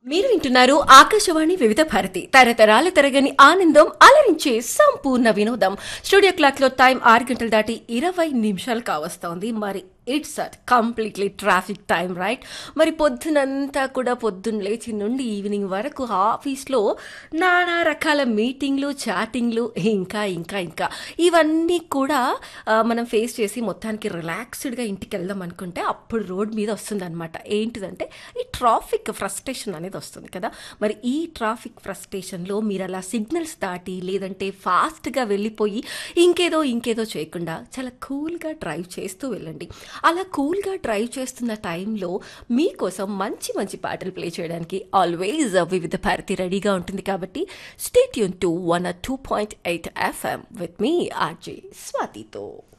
మీరు వింటున్నారు ఆకాశవాణి వివిధ భారతి తరతరాల తరగని ఆనందం అలరించే సంపూర్ణ వినోదం స్టూడియో క్లాక్ లో టైం ఆరు గంటలు దాటి ఇరవై నిమిషాలు కావస్తోంది మరి it's at completely traffic time right మరి పొద్దునంతా కూడా పొద్దున్న లేచి నుండి ఈవినింగ్ వరకు ఆఫీస్లో నానా రకాల మీటింగ్లు చాటింగ్లు ఇంకా ఇంకా ఇంకా ఇవన్నీ కూడా ఆ, మనం ఫేస్ చేసి మొత్తానికి రిలాక్స్డ్గా ఇంటికి వెళ్దాం అనుకుంటే అప్పుడు రోడ్ మీద వస్తుందన్నమాట ఏంటిదంటే ఈ ట్రాఫిక్ ఫ్రస్ట్రేషన్ అనేది వస్తుంది కదా మరి ఈ ట్రాఫిక్ ఫ్రస్ట్రేషన్లో మీరు అలా సిగ్నల్స్ దాటి లేదంటే ఫాస్ట్గా వెళ్ళిపోయి ఇంకేదో ఇంకేదో చేయకుండా చాలా కూల్గా డ్రైవ్ చేస్తూ వెళ్ళండి అలా కూల్గా డ్రైవ్ చేస్తున్న టైంలో మీకోసం మంచి మంచి పాటలు ప్లే చేయడానికి ఆల్వేస్ వివిధ భారతి రెడీగా ఉంటుంది కాబట్టి స్టేట్ యూన్ to one two point eight FM with me RJ స్వాతితో